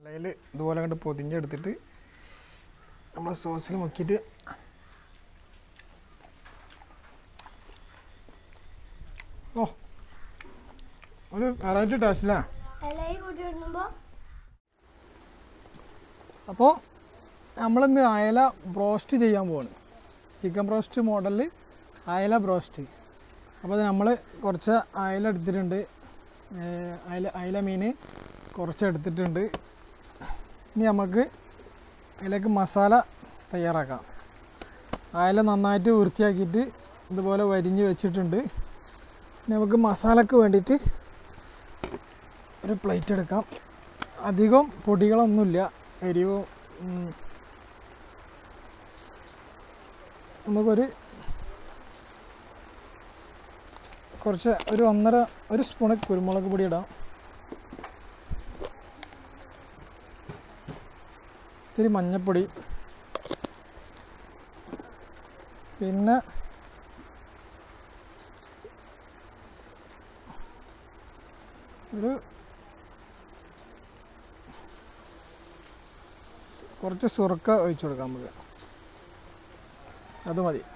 അതിൽ ഇതുപോലെ കണ്ട് പൊതിഞ്ഞെടുത്തിട്ട് നമ്മൾ സോസിൽ മുക്കിയിട്ട് ഓ ഒരു വെറൈറ്റി ടേസ്റ്റ് അല്ലേ ഇലയിൽ കൂട്ടി ഇടുമ്പോൾ അപ്പോൾ നമ്മളിന്ന് അയല ബ്രോസ്റ്റ് ചെയ്യാൻ പോവാണ് ചിക്കൻ ബ്രോസ്റ്റ് മോഡലിൽ അയല ബ്രോസ്റ്റ് അപ്പോൾ അത് നമ്മൾ കുറച്ച് അയല എടുത്തിട്ടുണ്ട് ഏർ അയല അയല മീൻ കുറച്ച് എടുത്തിട്ടുണ്ട് ഇനി നമുക്ക് അതിലേക്ക് മസാല തയ്യാറാക്കാം അയല നന്നായിട്ട് വൃത്തിയാക്കിയിട്ട് ഇതുപോലെ വരിഞ്ഞ് വെച്ചിട്ടുണ്ട് ഇനി നമുക്ക് മസാലക്ക് വേണ്ടിയിട്ട് ഒരു പ്ലേറ്റ് എടുക്കാം അധികം പൊടികളൊന്നുമില്ല എരിവും ഉം, നമുക്കൊരു കുറച്ച് ഒരു ഒന്നര ഒരു സ്പൂണ് കുരുമുളക് പൊടി ഇടാം ഇത്തിരി മഞ്ഞൾപ്പൊടി പിന്നെ ഒരു കുറച്ച് സുറുക്ക ഒഴിച്ചു കൊടുക്കാം നമുക്ക് അത് മതി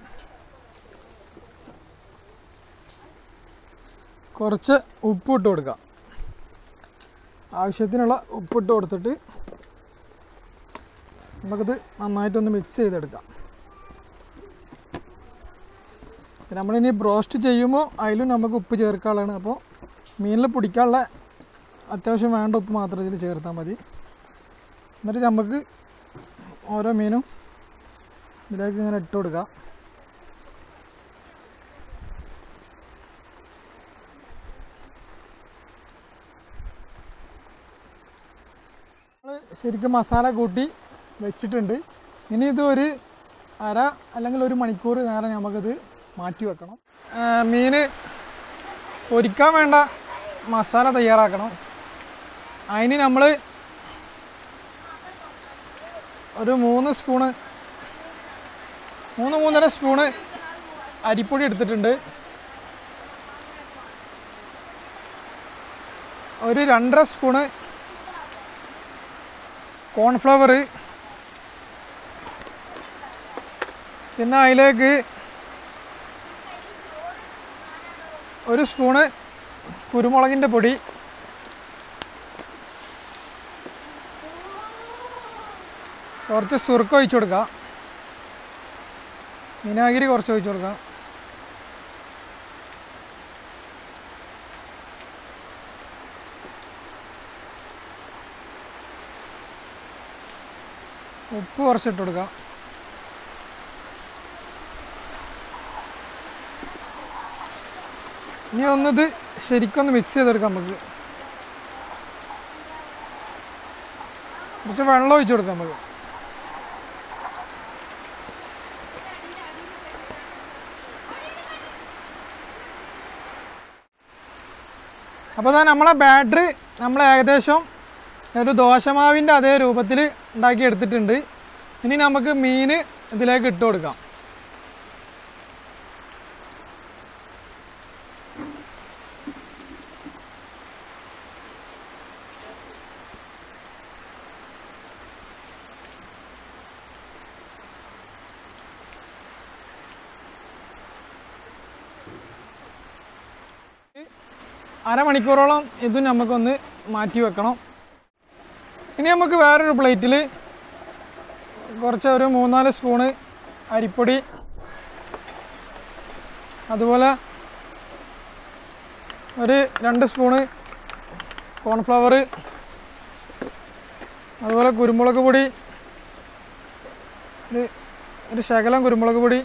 കുറച്ച് ഉപ്പിട്ട് കൊടുക്കാം ആവശ്യത്തിനുള്ള ഉപ്പിട്ട് കൊടുത്തിട്ട് നമുക്കിത് നന്നായിട്ടൊന്ന് മിക്സ് ചെയ്തെടുക്കാം പിന്നെ നമ്മളിനി ബ്രോസ്റ്റ് ചെയ്യുമ്പോൾ അതിലും നമുക്ക് ഉപ്പ് ചേർക്കാനുള്ളതാണ് അപ്പോൾ മീനിൽ പിടിക്കാനുള്ള അത്യാവശ്യം വേണ്ട ഉപ്പ് മാത്രം ഇതിൽ ചേർത്താൽ മതി എന്നിട്ട് നമുക്ക് ഓരോ മീനും ഇതിലേക്ക് ഇങ്ങനെ ഇട്ട് കൊടുക്കാം നമ്മള് ശരിക്കും മസാല കൂട്ടി വെച്ചിട്ടുണ്ട് ഇനി ഇത് ഒരു അര അല്ലെങ്കിൽ ഒരു മണിക്കൂർ നേരം നമുക്കിത് മാറ്റി വെക്കണം മീൻ പൊരിക്കാൻ വേണ്ട മസാല തയ്യാറാക്കണം അതിന് നമ്മൾ ഒരു മൂന്ന് സ്പൂണ് മൂന്ന് മൂന്നര സ്പൂണ് അരിപ്പൊടി എടുത്തിട്ടുണ്ട് ഒരു രണ്ടര സ്പൂണ് കോൺഫ്ലവർ പിന്നെ അതിലേക്ക് ഒരു സ്പൂണ് കുരുമുളകിൻ്റെ പൊടി കുറച്ച് സുറുക്ക ഒഴിച്ചു കൊടുക്കാം വിനാഗിരി കുറച്ച് ഒഴിച്ചു കൊടുക്കാം ഉപ്പ് കുറച്ചിട്ട് കൊടുക്കാം ഇനി ഒന്നിത് ശരിക്കൊന്ന് മിക്സ് ചെയ്തെടുക്കാം നമുക്ക് കുറച്ച് വെള്ളം ഒഴിച്ചു കൊടുക്കാം നമുക്ക് അപ്പോൾ തന്നെ നമ്മളെ ബാറ്ററി നമ്മൾ ഏകദേശം ഒരു ദോശമാവിൻ്റെ അതേ രൂപത്തിൽ ഉണ്ടാക്കി എടുത്തിട്ടുണ്ട് ഇനി നമുക്ക് മീൻ ഇതിലേക്ക് ഇട്ട് കൊടുക്കാം അരമണിക്കൂറോളം ഇത് നമുക്കൊന്ന് മാറ്റി വെക്കണം ഇനി നമുക്ക് വേറൊരു പ്ലേറ്റിൽ കുറച്ച് ഒരു മൂന്നാല് സ്പൂണ് അരിപ്പൊടി അതുപോലെ ഒരു രണ്ട് സ്പൂണ് കോൺഫ്ലവർ അതുപോലെ കുരുമുളക് പൊടി ഒരു ഒരു ശകലം കുരുമുളക് പൊടി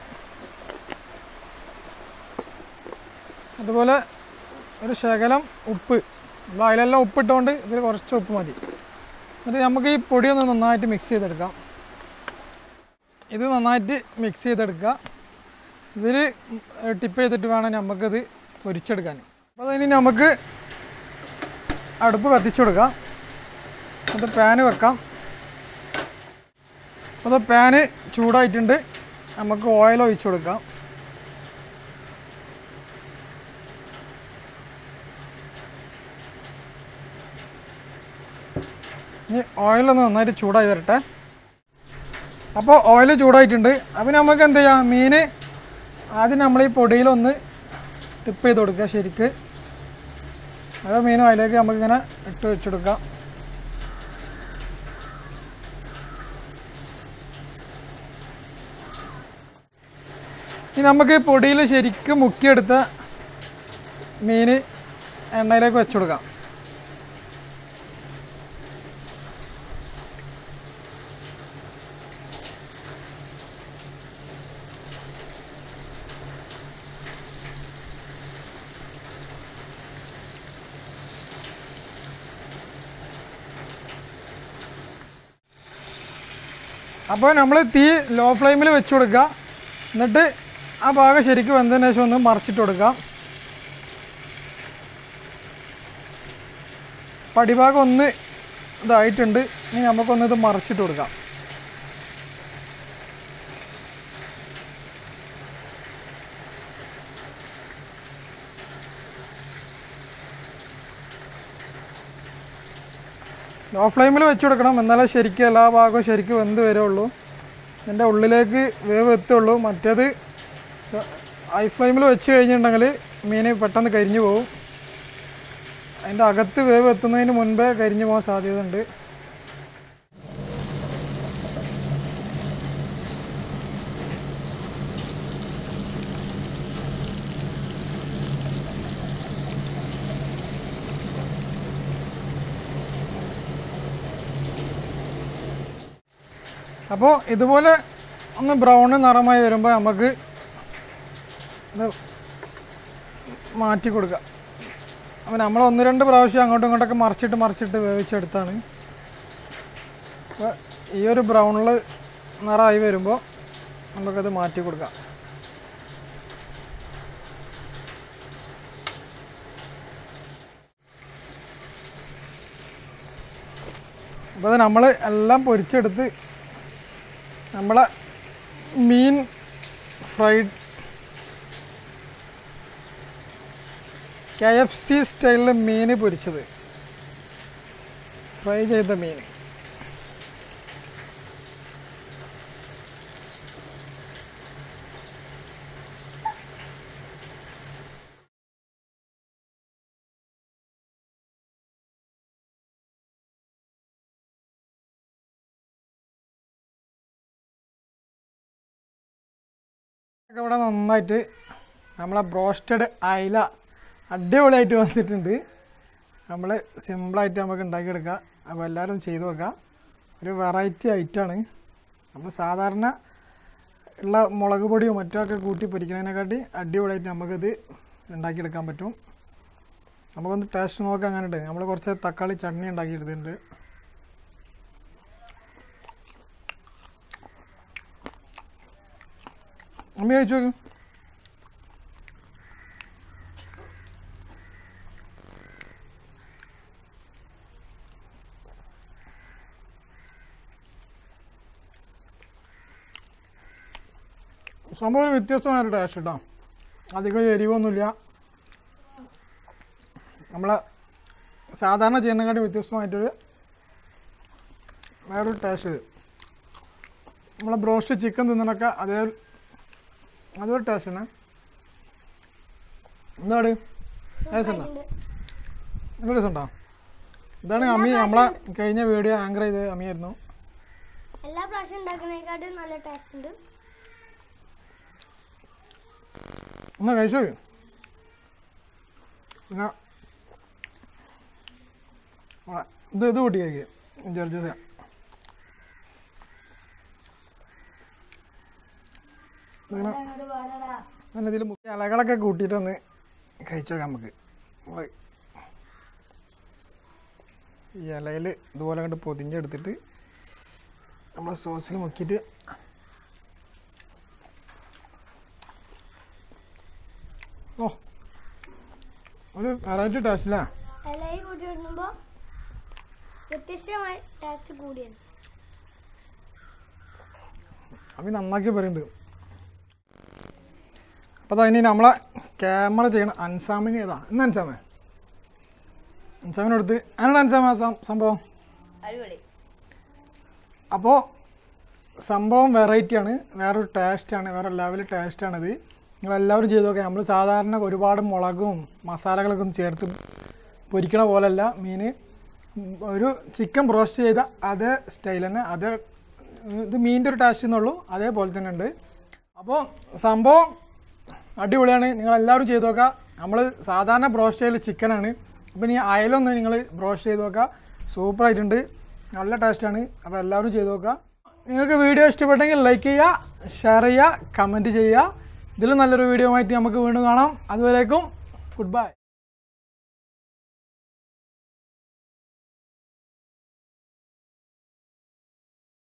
അതുപോലെ ഒരു ശകലം ഉപ്പ് നമ്മൾ അതിലെല്ലാം ഉപ്പിട്ടുകൊണ്ട് ഇതിൽ കുറച്ച് ഉപ്പ് മതി എന്നിട്ട് നമുക്ക് ഈ പൊടി ഒന്ന് നന്നായിട്ട് മിക്സ് ചെയ്തെടുക്കാം ഇത് നന്നായിട്ട് മിക്സ് ചെയ്തെടുക്കുക ഇതിൽ ടിപ്പ് ചെയ്തിട്ട് വേണം നമുക്കത് പൊരിച്ചെടുക്കാൻ അപ്പോൾ അതിന് നമുക്ക് അടുപ്പ് കത്തിച്ചു കൊടുക്കാം എന്നിട്ട് പാന് വെക്കാം അപ്പോൾ അത് പാന് ചൂടായിട്ടുണ്ട് നമുക്ക് ഓയിൽ ഒഴിച്ചു കൊടുക്കാം ഇനി ഓയിലൊന്ന് നന്നായിട്ട് ചൂടായി വരട്ടെ അപ്പോൾ ഓയിൽ ചൂടായിട്ടുണ്ട് അപ്പം നമുക്ക് എന്ത് ചെയ്യാം മീൻ ആദ്യം നമ്മൾ ഈ പൊടിയിലൊന്ന് ടിപ്പ് ചെയ്ത് കൊടുക്കുക ശരിക്ക് ഓരോ മീനും അതിലേക്ക് നമുക്കിങ്ങനെ ഇട്ട് വെച്ചെടുക്കാം ഇനി നമുക്ക് ഈ പൊടിയിൽ ശരിക്കും മുക്കിയെടുത്ത മീൻ എണ്ണയിലേക്ക് വെച്ചുകൊടുക്കാം അപ്പോൾ നമ്മൾ തീ ലോ ഫ്ലെയിമിൽ വെച്ച് കൊടുക്കുക എന്നിട്ട് ആ ഭാഗം ശരിക്കും വെന്തതിന് ശേഷം ഒന്ന് മറിച്ചിട്ട് കൊടുക്കുക പടിഭാഗം ഒന്ന് ഇതായിട്ടുണ്ട് ഇനി നമുക്കൊന്ന് ഇത് മറിച്ചിട്ട് കൊടുക്കാം ലോ ഫ്ലെയിമിൽ വെച്ച് കൊടുക്കണം എന്നാലേ ശരിക്കും എല്ലാ ഭാഗവും ശരിക്കും വെന്ത് വരുള്ളൂ ഇതിൻ്റെ ഉള്ളിലേക്ക് വേവ് എത്തുള്ളൂ മറ്റേത് ഹൈ ഫ്ലെയിമിൽ വെച്ച് കഴിഞ്ഞിട്ടുണ്ടെങ്കിൽ മീൻ പെട്ടെന്ന് കരിഞ്ഞു പോകും അതിൻ്റെ അകത്ത് വേവ് എത്തുന്നതിന് മുൻപേ കരിഞ്ഞു പോകാൻ സാധ്യതയുണ്ട് അപ്പോൾ ഇതുപോലെ ഒന്ന് ബ്രൗൺ നിറമായി വരുമ്പോൾ നമുക്ക് ഇത് മാറ്റി കൊടുക്കാം അപ്പോൾ നമ്മൾ ഒന്ന് രണ്ട് പ്രാവശ്യം അങ്ങോട്ടും ഇങ്ങോട്ടൊക്കെ മറിച്ചിട്ട് മറിച്ചിട്ട് വേവിച്ചെടുത്താണ് അപ്പോൾ ഈ ഒരു ബ്രൗണിൽ നിറമായി വരുമ്പോൾ നമുക്കത് മാറ്റി കൊടുക്കാം അപ്പോൾ അത് നമ്മൾ എല്ലാം പൊരിച്ചെടുത്ത് നമ്മളെ മീൻ ഫ്രൈഡ് കെ എഫ് സി സ്റ്റൈലിൽ മീൻ പൊരിച്ചത് ഫ്രൈ ചെയ്ത മീൻ ഒക്കെ ഇവിടെ നന്നായിട്ട് നമ്മളെ ബ്രോസ്റ്റഡ് അയില അടിപൊളിയായിട്ട് വന്നിട്ടുണ്ട് നമ്മൾ സിമ്പിളായിട്ട് നമുക്ക് ഉണ്ടാക്കിയെടുക്കാം അപ്പോൾ എല്ലാവരും ചെയ്തു നോക്കാം ഒരു വെറൈറ്റി ഐറ്റമാണ് നമ്മൾ സാധാരണ ഉള്ള മുളക് പൊടിയോ മറ്റോ ഒക്കെ കൂട്ടി പൊരിക്കുന്നതിനെക്കാട്ടി അടിപൊളിയായിട്ട് നമുക്കിത് ഉണ്ടാക്കിയെടുക്കാൻ പറ്റും നമുക്കൊന്ന് ടേസ്റ്റ് നോക്കാം അങ്ങനെ ഉണ്ട് നമ്മൾ കുറച്ച് തക്കാളി ചട്നി ഉണ്ടാക്കിയെടുത്തിട്ടുണ്ട് അമ്മ കഴിച്ചു നോക്ക് സംഭവം ഒരു വ്യത്യസ്തമായൊരു ടേസ്റ്റ് കേട്ടോ അധികം എരിവൊന്നുമില്ല നമ്മളെ സാധാരണ ചെയ്യുന്നതിനെക്കാട്ടി വ്യത്യസ്തമായിട്ടൊരു വേറൊരു ടേസ്റ്റ് ഇത് നമ്മളെ ബ്രോസ്റ്റ് ചിക്കൻ തിന്നണൊക്കെ അതേ അതൊരു ടേസ്റ്റ് തന്നെ എന്താണ് രസമുണ്ടോ നല്ല രസമുണ്ടോ ഇതാണ് അമ്മി നമ്മളെ കഴിഞ്ഞ വീഡിയോ ആങ്കർ ചെയ്ത് അമ്മിയായിരുന്നു എല്ലാ പ്രാവശ്യം ഉണ്ടാക്കുന്നതിനെക്കാട്ടും നല്ല ടേസ്റ്റ് ഉണ്ട് ഒന്ന് കഴിച്ചു നോക്ക്. പിന്നെ ആ, ഇത് ഇത് കൂട്ടി കഴിക്കുക ചെറിയ ചെറിയ ഇങ്ങനെ നല്ല ഇതിൽ മുക്കിയ ഇലകളൊക്കെ കൂട്ടിയിട്ടൊന്ന് കഴിച്ചു നോക്കാം നമുക്ക് നമ്മള് ഈ ഇലയിൽ ഇതുപോലെ കണ്ട് പൊതിഞ്ഞെടുത്തിട്ട് നമ്മൾ സോസിൽ മുക്കിയിട്ട് ഓ ഒരു വെറൈറ്റി ടേസ്റ്റ് അല്ലേ ഇലയിൽ കൂട്ടി ഇടുമ്പോൾ വ്യത്യസ്തമായ ടേസ്റ്റ് കൂടിയാണ് അമ്മ നന്നാക്കി പറയുന്നുണ്ട് അപ്പോൾ അതിന് നമ്മളെ ക്യാമറ ചെയ്യണ അൻസാമിന് ഏതാ ഇന്ന് അൻസാമേ അൻസാമിനടുത്ത് അതിനോട് അൻസാമ സം- സംഭവം അടിപൊളി അപ്പോൾ സംഭവം വെറൈറ്റിയാണ് വേറൊരു ടേസ്റ്റാണ് വേറെ ലെവൽ ടേസ്റ്റാണിത് നിങ്ങളെല്ലാവരും ചെയ്ത് നോക്കാം നമ്മൾ സാധാരണ ഒരുപാട് മുളകും മസാലകളൊക്കെ ഒന്നും ചേർത്ത് പൊരിക്കണ പോലല്ല മീൻ ഒരു ചിക്കൻ ബ്രോസ്റ്റ് ചെയ്ത അതേ സ്റ്റൈൽ തന്നെ അതേ ഇത് മീനിൻ്റെ ഒരു ടേസ്റ്റ് എന്നുള്ളൂ അതേപോലെ തന്നെ ഉണ്ട് അപ്പോൾ സംഭവം അടിപൊളിയാണ് നിങ്ങളെല്ലാവരും ചെയ്ത് നോക്കുക നമ്മൾ സാധാരണ ബ്രോസ്റ്റ് ചെയ്യൽ ചിക്കനാണ് അപ്പോൾ ഇനി അയലൊന്ന് നിങ്ങൾ ബ്രോസ്റ്റ് ചെയ്ത് നോക്കുക സൂപ്പറായിട്ടുണ്ട് നല്ല ടേസ്റ്റാണ് അപ്പോൾ എല്ലാവരും ചെയ്ത് നോക്കുക നിങ്ങൾക്ക് വീഡിയോ ഇഷ്ടപ്പെട്ടെങ്കിൽ ലൈക്ക് ചെയ്യുക ഷെയർ ചെയ്യുക കമൻറ്റ് ചെയ്യുക ഇതിലും നല്ലൊരു വീഡിയോ ആയിട്ട് നമുക്ക് വീണ്ടും കാണാം അതുവരേക്കും ഗുഡ് ബൈ